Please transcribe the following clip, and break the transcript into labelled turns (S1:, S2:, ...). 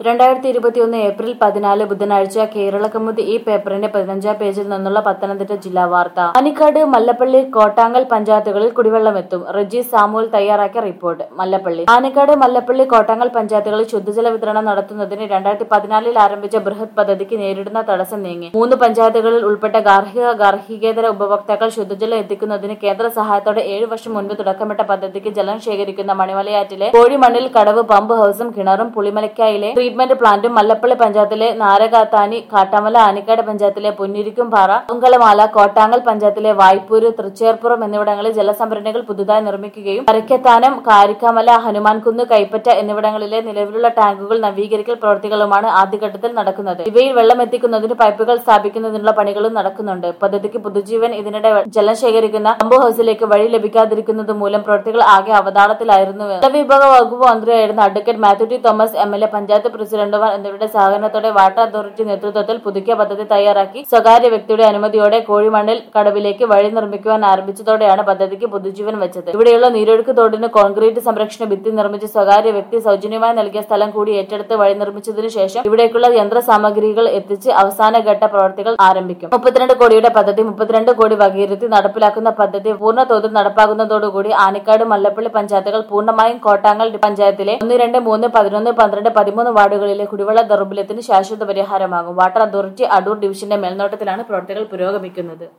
S1: രണ്ടായിരത്തി ഇരുപത്തിയൊന്ന് ഏപ്രിൽ പതിനാല് ബുധനാഴ്ച കേരള കൗമുദി ഈ പേപ്പറിന്റെ പതിനഞ്ചാം പേജിൽ നിന്നുള്ള പത്തനംതിട്ട ജില്ലാ വാർത്ത ആനിക്കാട് മല്ലപ്പള്ളി കോട്ടാങ്കൽ പഞ്ചായത്തുകളിൽ കുടിവെള്ളമെത്തും റജി സാമുവൽ തയ്യാറാക്കിയ റിപ്പോർട്ട് മല്ലപ്പള്ളി ആനിക്കാട് മല്ലപ്പള്ളി കോട്ടാങ്കൽ പഞ്ചായത്തുകളിൽ ശുദ്ധജല വിതരണം നടത്തുന്നതിന് രണ്ടായിരത്തി പതിനാലിൽ ആരംഭിച്ച ബൃഹത് പദ്ധതിക്ക് നേരിടുന്ന തടസ്സം നീങ്ങി മൂന്ന് പഞ്ചായത്തുകളിൽ ഉൾപ്പെട്ട ഗാർഹിക ഗാർഹികേതര ഉപഭോക്താക്കൾ ശുദ്ധജലം എത്തിക്കുന്നതിന് കേന്ദ്ര സഹായത്തോടെ ഏഴു വർഷം മുൻപ് തുടക്കമിട്ട പദ്ധതിക്ക് ജലം ശേഖരിക്കുന്ന മണിമലയാറ്റിലെ കോഴിമണ്ണിൽ കടവ് പമ്പ് ഹൌസും കിണറും പുളിമലയ്ക്കായിലെ ട്രീറ്റ്മെന്റ് പ്ലാന്റും മല്ലപ്പള്ളി പഞ്ചായത്തിലെ നാരകാത്താനി കാട്ടാമല ആനിക്കാട് പഞ്ചായത്തിലെ പൊന്നിരിക്കുംപാറ പൊങ്കലമാല കോട്ടാങ്കൽ പഞ്ചായത്തിലെ വായ്പൂര് തൃച്ചേർപ്പുറം എന്നിവിടങ്ങളിൽ ജലസംഭരണികൾ പുതുതായി നിർമ്മിക്കുകയും കരക്കത്താനം കാരിക്കാമല ഹനുമാൻകുന്ന് കൈപ്പറ്റ എന്നിവിടങ്ങളിലെ നിലവിലുള്ള ടാങ്കുകൾ നവീകരിക്കൽ പ്രവൃത്തികളുമാണ് ആദ്യഘട്ടത്തിൽ നടക്കുന്നത് ഇവയിൽ വെള്ളം എത്തിക്കുന്നതിന് പൈപ്പുകൾ സ്ഥാപിക്കുന്നതിനുള്ള പണികളും നടക്കുന്നുണ്ട് പദ്ധതിക്ക് പുതുജീവൻ ഇതിനിടെ ജലം ശേഖരിക്കുന്ന പമ്പ് ഹൌസിലേക്ക് വഴി ലഭിക്കാതിരിക്കുന്നത് മൂലം പ്രവൃത്തികൾ ആകെ അവതാളത്തിലായിരുന്നു ജലവിഭാഗ വകുപ്പ് മന്ത്രിയായിരുന്ന advocate Mathew T Thomas M L A panchayat പ്രസിഡന്റുമാർ എന്നിവരുടെ സഹകരണത്തോടെ വാട്ടർ അതോറിറ്റി നേതൃത്വത്തിൽ പുതുക്കിയ പദ്ധതി തയ്യാറാക്കി സ്വകാര്യ വ്യക്തിയുടെ അനുമതിയോടെ കോഴിമണ്ണിൽ കടവിലേക്ക് വഴി നിർമ്മിക്കുവാൻ ആരംഭിച്ചതോടെയാണ് പദ്ധതിക്ക് പുതുജീവൻ വെച്ചത് ഇവിടെയുള്ള നീരൊഴുക്ക് തോടിന് കോൺക്രീറ്റ് സംരക്ഷണ ഭിത്തി നിർമ്മിച്ച് സ്വകാര്യ വ്യക്തി സൗജന്യമായി നൽകിയ സ്ഥലം കൂടി ഏറ്റെടുത്ത് വഴി നിർമ്മിച്ചതിനു ശേഷം ഇവിടേക്കുള്ള യന്ത്ര സാമഗ്രികൾ എത്തിച്ച് അവസാനഘട്ട പ്രവർത്തികൾ ആരംഭിക്കും മുപ്പത്തിരണ്ട് കോടിയുടെ പദ്ധതി മുപ്പത്തിരണ്ട് കോടി വകയിരുത്തി നടപ്പിലാക്കുന്ന പദ്ധതി പൂർണ്ണ തോതിൽ നടപ്പാകുന്നതോടുകൂടി ആനിക്കാട് മല്ലപ്പള്ളി പഞ്ചായത്തുകൾ പൂർണ്ണമായും കോട്ടാങ്കൽ പഞ്ചായത്തിലെ ഒന്ന് രണ്ട് മൂന്ന് പതിനൊന്ന് പന്ത്രണ്ട് പതിമൂന്ന് വാർഡുകളിലെ കുടിവെള്ള ദൗർബല്യത്തിന് ശാശ്വത പരിഹാരമാകും വാട്ടർ അതോറിറ്റി അടൂർ ഡിവിഷന്റെ മേൽനോട്ടത്തിലാണ് പ്രവർത്തികൾ പുരോഗമിക്കുന്നത്